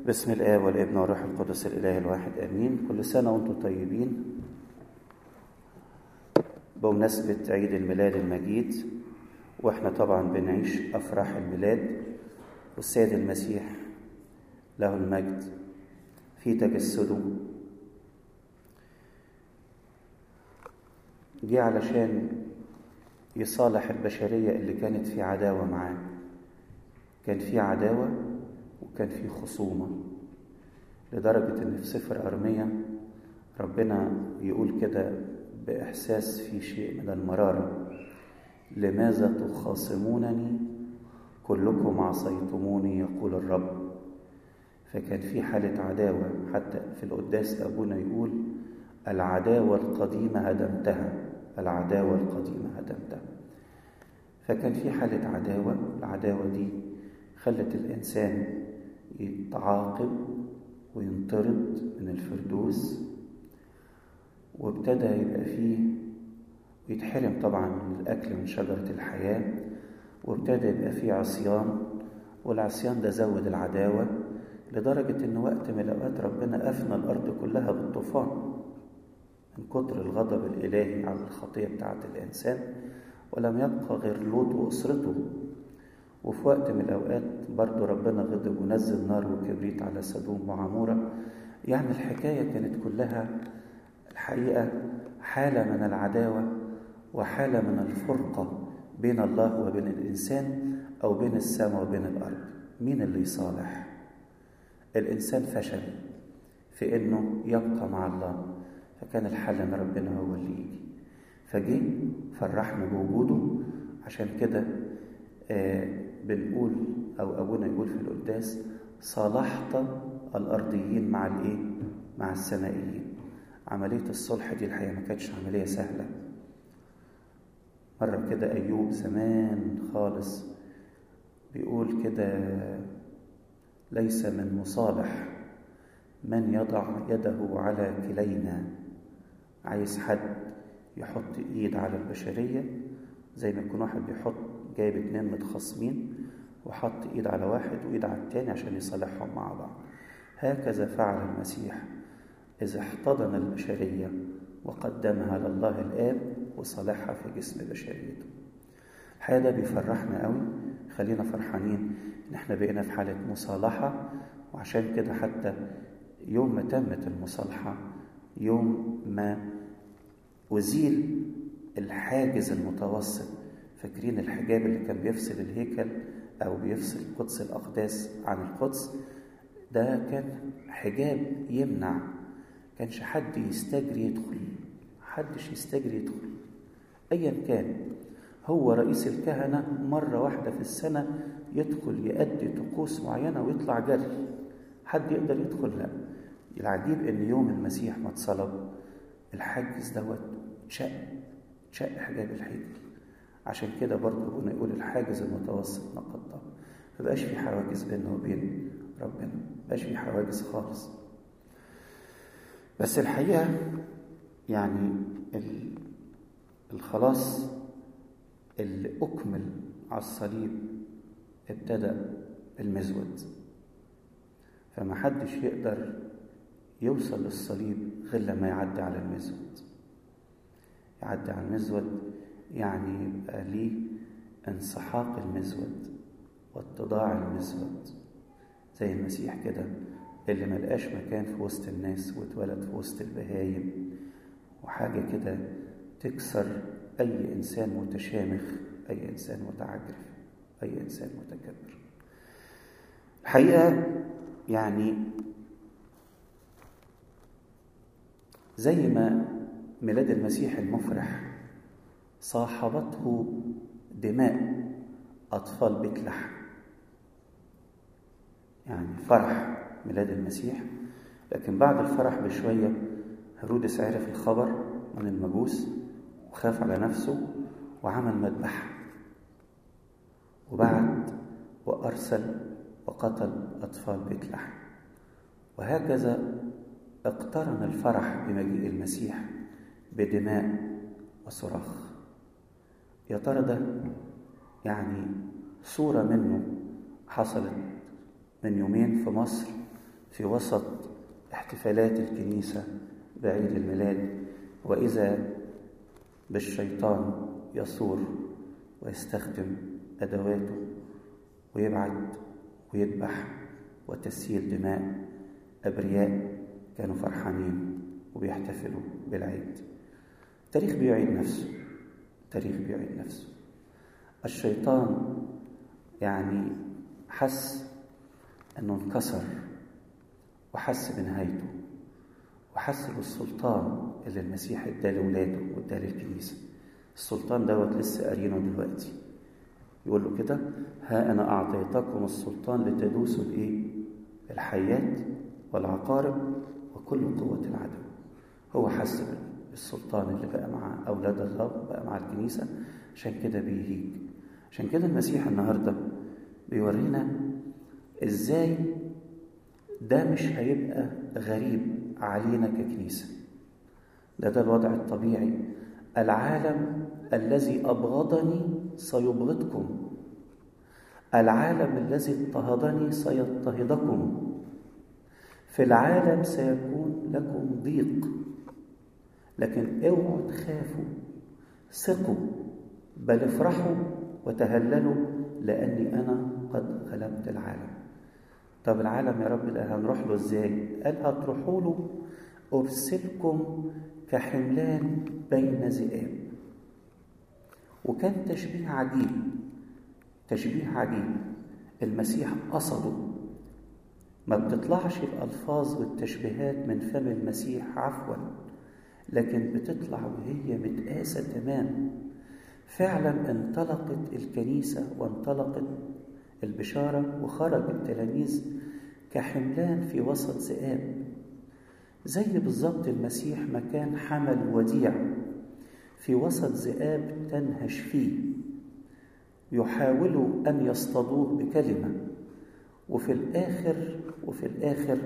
بسم الآب والابن والروح القدس الإله الواحد آمين كل سنة وأنتم طيبين بمناسبة عيد الميلاد المجيد وإحنا طبعا بنعيش أفراح الميلاد والسيد المسيح له المجد في تجسده جه علشان يصالح البشرية اللي كانت في عداوة معاه كان في عداوة وكان في خصومة لدرجة إن في سفر أرمية ربنا يقول كده بإحساس في شيء من المرارة لماذا تخاصمونني كلكم عصيتموني يقول الرب فكان في حالة عداوة حتى في القداس أبونا يقول العداوة القديمة هدمتها العداوة القديمة هدمتها فكان في حالة عداوة العداوة دي خلت الإنسان يتعاقب وينطرد من الفردوس وابتدى يبقى فيه يتحرم طبعا من الأكل من شجرة الحياة وابتدى يبقى فيه عصيان والعصيان ده زود العداوة لدرجة إن وقت من الأوقات ربنا أفنى الأرض كلها بالطوفان من كتر الغضب الإلهي على الخطية بتاعة الإنسان ولم يبقى غير لوط وأسرته وفي وقت من الأوقات برضو ربنا غضب ونزل نار وكبريت على سدوم وعمورة يعني الحكاية كانت كلها الحقيقة حالة من العداوة وحالة من الفرقة بين الله وبين الإنسان أو بين السماء وبين الأرض مين اللي يصالح الإنسان فشل في إنه يبقى مع الله فكان الحل إن ربنا هو اللي يجي فجه فرحنا بوجوده عشان كده آه بنقول أو أبونا يقول في القداس صالحت الأرضيين مع الإيه؟ مع السمائيين عملية الصلح دي الحقيقة ما كانتش عملية سهلة مرة كده أيوب زمان خالص بيقول كده ليس من مصالح من يضع يده على كلينا عايز حد يحط ايد على البشرية زي ما يكون واحد بيحط جايب اتنين متخاصمين وحط ايد على واحد وايد على التاني عشان يصالحهم مع بعض هكذا فعل المسيح إذا احتضن البشرية وقدمها لله الآب وصالحها في جسم بشريته الحقيقة ده بيفرحنا قوي خلينا فرحانين إن إحنا بقينا في حالة مصالحة وعشان كده حتى يوم ما تمت المصالحة يوم ما أزيل الحاجز المتوسط فاكرين الحجاب اللي كان بيفصل الهيكل أو بيفصل قدس الأقداس عن القدس ده كان حجاب يمنع كانش حد يستجري يدخل حدش يستجري يدخل أيا كان هو رئيس الكهنة مرة واحدة في السنة يدخل يأدي طقوس معينة ويطلع جري حد يقدر يدخل لا العجيب ان يوم المسيح ما اتصلب الحاجز دوت شق شق حجاب الهيكل عشان كده برضه ابونا يقول الحاجز المتوسط نقضه ما بقاش في حواجز بينه وبين ربنا ما بقاش في حواجز خالص بس الحقيقه يعني الخلاص اللي اكمل على الصليب ابتدأ بالمزود فما حدش يقدر يوصل للصليب غير لما يعدي على المزود يعدي على المزود يعني يبقى ليه انسحاق المزود واتضاع المزود زي المسيح كده اللي ملقاش مكان في وسط الناس واتولد في وسط البهايم وحاجة كده تكسر أي إنسان متشامخ أي إنسان متعجرف أي إنسان متكبر الحقيقة يعني زي ما ميلاد المسيح المفرح صاحبته دماء أطفال بيت لحم يعني فرح ميلاد المسيح لكن بعد الفرح بشوية هرودس عرف الخبر من المجوس وخاف على نفسه وعمل مذبحة وبعت وأرسل وقتل أطفال بيت لحم وهكذا اقترن الفرح بمجيء المسيح بدماء وصراخ يا ترى ده يعني صورة منه حصلت من يومين في مصر في وسط احتفالات الكنيسة بعيد الميلاد وإذا بالشيطان يثور ويستخدم أدواته ويبعد ويذبح وتسييل دماء أبرياء كانوا فرحانين وبيحتفلوا بالعيد التاريخ بيعيد نفسه التاريخ بيعيد نفسه الشيطان يعني حس انه انكسر وحس بنهايته وحس بالسلطان اللي المسيح اداه لاولاده واداه للكنيسه السلطان دوت لسه قارينه دلوقتي يقول له كده ها انا اعطيتكم السلطان لتدوسوا بايه الحيات والعقارب وكل قوه العدو هو حس بالسلطان اللي بقى مع اولاد الله بقى مع الكنيسه عشان كده بيهيج عشان كده المسيح النهارده بيورينا ازاي ده مش هيبقى غريب علينا ككنيسه ده ده الوضع الطبيعي العالم الذي ابغضني سيبغضكم العالم الذي اضطهدني سيضطهدكم في العالم سيكون لكم ضيق لكن اوعوا تخافوا ثقوا بل افرحوا وتهللوا لاني انا قد غلبت العالم طب العالم يا رب ده هنروح له ازاي قال هتروحوا له ارسلكم كحملان بين ذئاب وكان تشبيه عجيب تشبيه عجيب المسيح قصده ما بتطلعش الألفاظ والتشبيهات من فم المسيح عفوا لكن بتطلع وهي متقاسة تمام فعلا انطلقت الكنيسة وانطلقت البشارة وخرج التلاميذ كحملان في وسط ذئاب زي بالظبط المسيح مكان حمل وديع في وسط ذئاب تنهش فيه يحاولوا أن يصطادوه بكلمة وفي الآخر وفي الآخر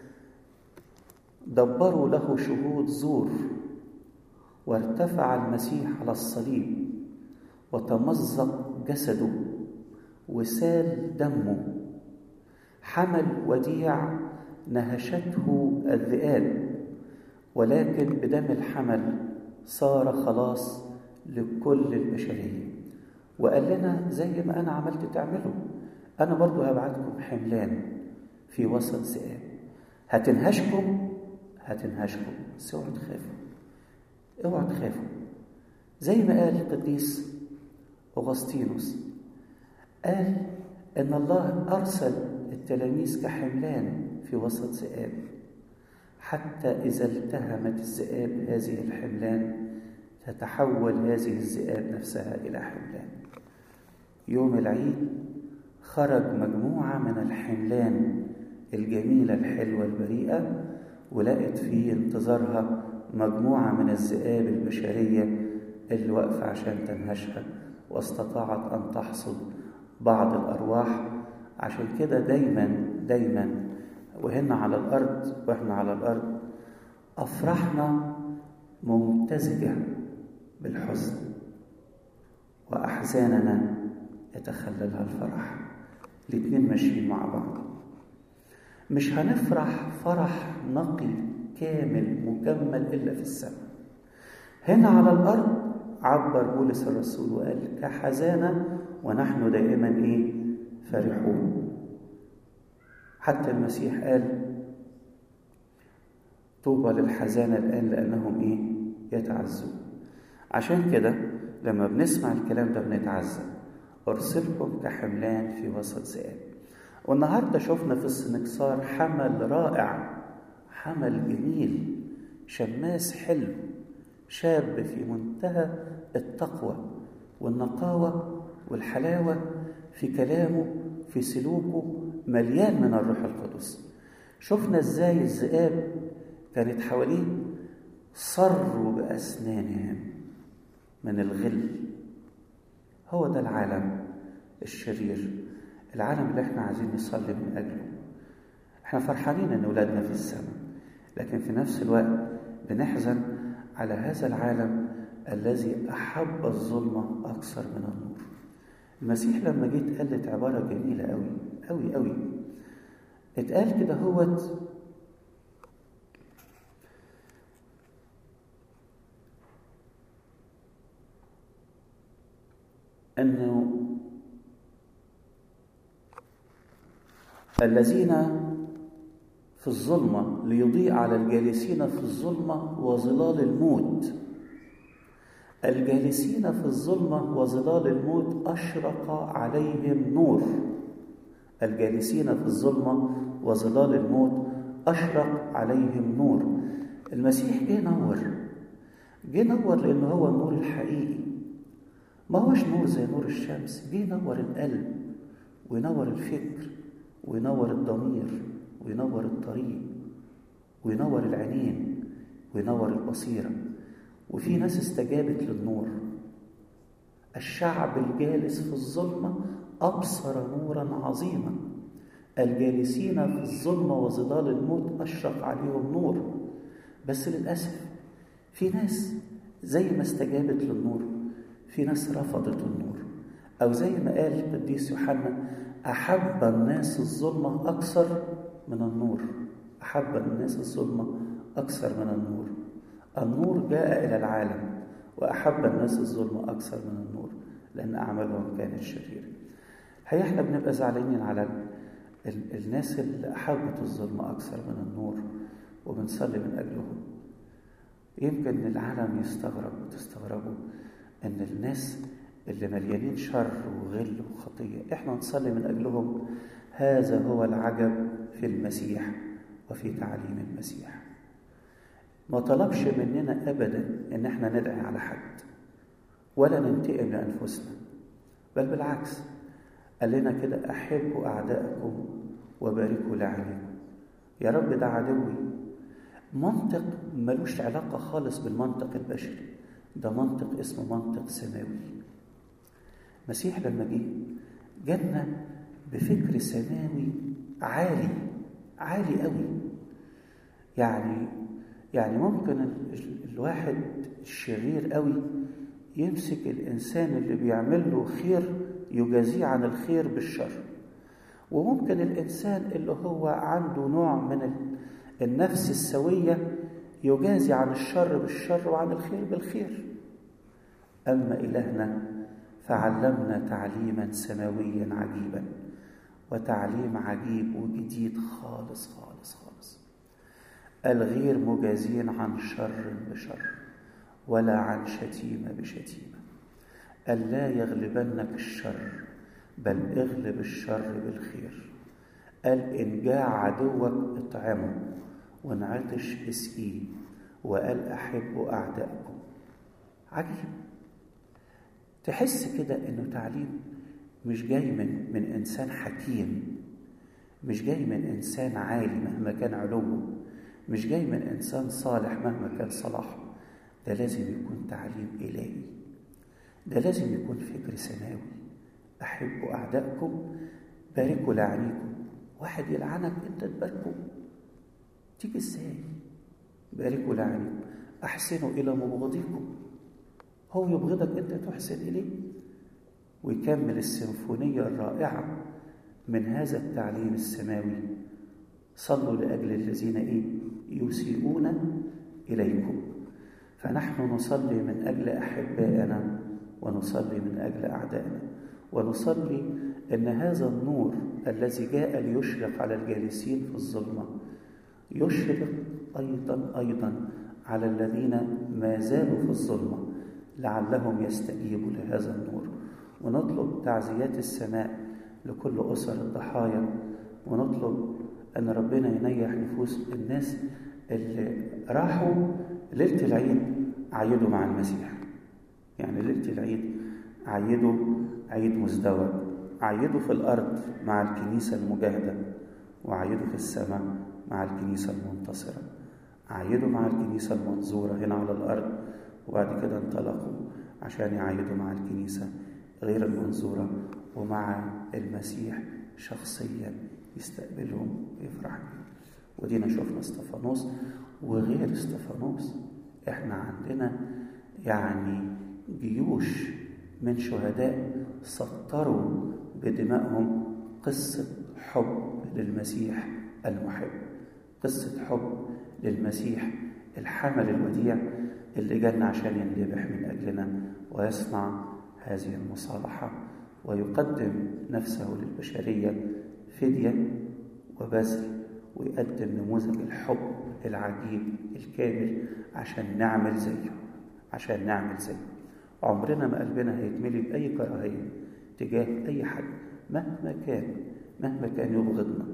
دبروا له شهود زور وارتفع المسيح على الصليب وتمزق جسده وسال دمه حمل وديع نهشته الذئاب ولكن بدم الحمل صار خلاص لكل البشريه وقال لنا زي ما انا عملت تعملوا انا برضو هبعتكم حملان في وسط ذئاب هتنهشكم هتنهشكم بس اوعوا تخافوا اوعوا تخافوا زي ما قال القديس اغسطينوس قال ان الله ارسل التلاميذ كحملان في وسط ذئاب حتى اذا التهمت الذئاب هذه الحملان تتحول هذه الذئاب نفسها الى حملان يوم العيد خرج مجموعه من الحملان الجميله الحلوه البريئه ولقت في انتظارها مجموعه من الذئاب البشريه اللي واقفه عشان تنهشها واستطاعت ان تحصد بعض الارواح عشان كده دايما دايما وهنا على الارض واحنا على الارض افراحنا ممتزجه بالحزن واحزاننا يتخللها الفرح الاتنين ماشيين مع بعض مش هنفرح فرح نقي كامل مكمل الا في السماء هنا على الارض عبر بولس الرسول وقال كحزانه ونحن دائما ايه فرحون حتى المسيح قال طوبى للحزانه الان لانهم ايه يتعزون عشان كده لما بنسمع الكلام ده بنتعزى ارسلكم كحملان في وسط ذئاب والنهارده شفنا في السنكسار حمل رائع حمل جميل شماس حلو شاب في منتهى التقوى والنقاوه والحلاوه في كلامه في سلوكه مليان من الروح القدس شفنا ازاي الذئاب كانت حواليه صروا باسنانهم من الغل هو ده العالم الشرير العالم اللي احنا عايزين نصلي من اجله احنا فرحانين ان اولادنا في السماء لكن في نفس الوقت بنحزن على هذا العالم الذي احب الظلمه اكثر من النور المسيح لما جيت قالت عباره جميله قوي قوي قوي اتقال كده هوت أنه الذين في الظلمة ليضيء على الجالسين في الظلمة وظلال الموت الجالسين في الظلمة وظلال الموت أشرق عليهم نور الجالسين في الظلمة وظلال الموت أشرق عليهم نور المسيح جه نور جه نور لأنه هو النور الحقيقي ما هوش نور زي نور الشمس جه ينور القلب وينور الفكر وينور الضمير وينور الطريق وينور العينين وينور البصيرة وفي ناس استجابت للنور الشعب الجالس في الظلمة أبصر نورا عظيما الجالسين في الظلمة وظلال الموت أشرق عليهم نور بس للأسف في ناس زي ما استجابت للنور في ناس رفضت النور أو زي ما قال القديس يوحنا أحب الناس الظلمة أكثر من النور أحب الناس الظلمة أكثر من النور النور جاء إلى العالم وأحب الناس الظلمة أكثر من النور لأن أعمالهم كانت شريرة الحقيقة إحنا بنبقى زعلانين على ال الناس اللي أحبت الظلمة أكثر من النور وبنصلي من أجلهم يمكن العالم يستغرب وتستغربوا ان الناس اللي مليانين شر وغل وخطيه احنا نصلي من اجلهم هذا هو العجب في المسيح وفي تعليم المسيح ما طلبش مننا ابدا ان احنا ندعي على حد ولا ننتقم لانفسنا بل بالعكس قال لنا كده احبوا اعدائكم وباركوا لعنكم يا رب ده عدوي منطق ملوش علاقه خالص بالمنطق البشري ده منطق اسمه منطق سماوي المسيح لما جه جالنا بفكر سماوي عالي عالي قوي يعني يعني ممكن الواحد الشرير قوي يمسك الانسان اللي بيعمل له خير يجازيه عن الخير بالشر وممكن الانسان اللي هو عنده نوع من النفس السويه يجازي عن الشر بالشر وعن الخير بالخير اما الهنا فعلمنا تعليما سماويا عجيبا وتعليم عجيب وجديد خالص خالص خالص الغير مجازين عن شر بشر ولا عن شتيمه بشتيمه الا يغلبنك الشر بل اغلب الشر بالخير قال ان جاع عدوك اطعمه وان عطش اسقيه وقال احبوا اعدائكم عجيب تحس كده انه تعليم مش جاي من من انسان حكيم مش جاي من انسان عالي مهما كان علوه مش جاي من انسان صالح مهما كان صلاحه ده لازم يكون تعليم الهي ده لازم يكون فكر سماوي احبوا اعدائكم باركوا لعنيكم واحد يلعنك انت تباركه تيجي ازاي باركوا لعنيكم احسنوا الى مبغضيكم هو يبغضك انت تحسن اليه ويكمل السيمفونيه الرائعه من هذا التعليم السماوي صلوا لاجل الذين ايه يسيئون اليكم فنحن نصلي من اجل احبائنا ونصلي من اجل اعدائنا ونصلي ان هذا النور الذي جاء ليشرق على الجالسين في الظلمه يشرق ايضا ايضا على الذين ما زالوا في الظلمه لعلهم يستجيبوا لهذا النور ونطلب تعزيات السماء لكل اسر الضحايا ونطلب ان ربنا ينيح نفوس الناس اللي راحوا ليله العيد عيدوا مع المسيح يعني ليله العيد عيدوا عيد مزدوج عيدوا في الارض مع الكنيسه المجاهده وعيدوا في السماء مع الكنيسه المنتصره عيدوا مع الكنيسه المنظوره هنا على الارض وبعد كده انطلقوا عشان يعيدوا مع الكنيسه غير المنظوره ومع المسيح شخصيا يستقبلهم ويفرح بهم ودينا شفنا استفانوس وغير استفانوس احنا عندنا يعني جيوش من شهداء سطروا بدمائهم قصة حب للمسيح المحب قصة حب للمسيح الحمل الوديع اللي جالنا عشان ينذبح من أجلنا ويصنع هذه المصالحة ويقدم نفسه للبشرية فدية وبذل ويقدم نموذج الحب العجيب الكامل عشان نعمل زيه عشان نعمل زيه عمرنا ما قلبنا هيتملي بأي كراهية تجاه أي حد مهما كان مهما كان يبغضنا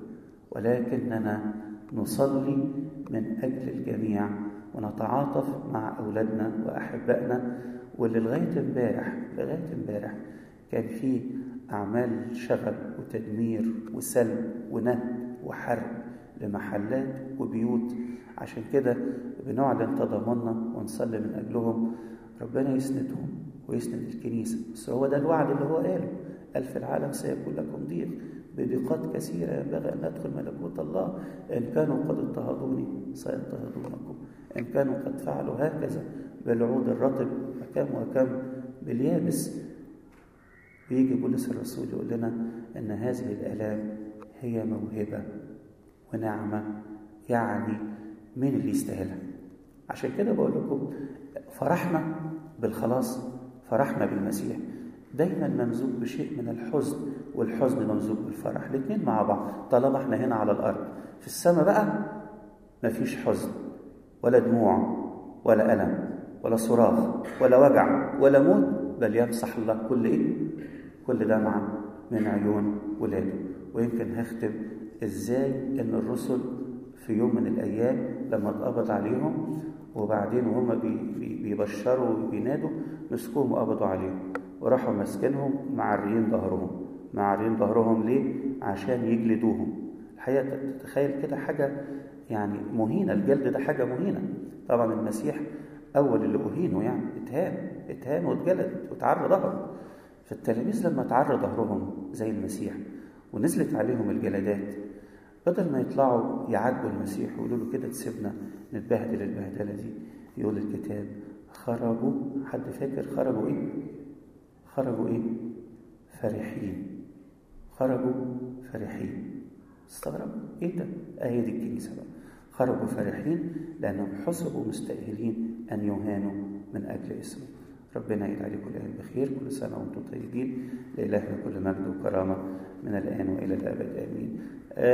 ولكننا نصلي من أجل الجميع ونتعاطف مع أولادنا وأحبائنا واللي لغاية امبارح لغاية امبارح كان في أعمال شغب وتدمير وسلب ونهب وحرب لمحلات وبيوت عشان كده بنعلن تضامننا ونصلي من أجلهم ربنا يسندهم ويسند الكنيسة بس هو ده الوعد اللي هو قاله قال في العالم سيكون لكم ضيق بضيقات كثيرة ينبغي أن ندخل ملكوت الله إن كانوا قد اضطهدوني سيضطهدونكم إن كانوا قد فعلوا هكذا بالعود الرطب وكم وكم باليابس ويجي بولس الرسول يقول لنا أن هذه الآلام هي موهبة ونعمة يعني مين اللي يستاهلها عشان كده بقول لكم فرحنا بالخلاص فرحنا بالمسيح دايما ممزوج بشيء من الحزن والحزن ممزوج بالفرح الاثنين مع بعض طالما احنا هنا على الارض في السماء بقى مفيش حزن ولا دموع ولا الم ولا صراخ ولا وجع ولا موت بل يمسح الله كل ايه كل دمعه من عيون ولاده ويمكن هختم ازاي ان الرسل في يوم من الايام لما اتقبض عليهم وبعدين وهم بيبشروا وبينادوا مسكوهم وقبضوا عليهم وراحوا ماسكينهم معريين ظهرهم معريين ظهرهم ليه عشان يجلدوهم الحقيقه تتخيل كده حاجه يعني مهينه الجلد ده حاجه مهينه طبعا المسيح اول اللي اهينوا يعني اتهان اتهان واتجلد وتعرى ظهره فالتلاميذ لما تعرى ظهرهم زي المسيح ونزلت عليهم الجلدات بدل ما يطلعوا يعاتبوا المسيح ويقولوا له كده تسيبنا نتبهدل البهدله دي يقول الكتاب خرجوا حد فاكر خرجوا ايه؟ خرجوا ايه؟ فرحين خرجوا فرحين استغربوا ايه ده؟ اهي دي الكنيسه بقى خرجوا فرحين لانهم حسبوا مستاهلين ان يهانوا من اجل اسمه ربنا يجعل كل ايام بخير كل سنه وانتم طيبين لالهنا كل مجد وكرامه من الان والى الابد امين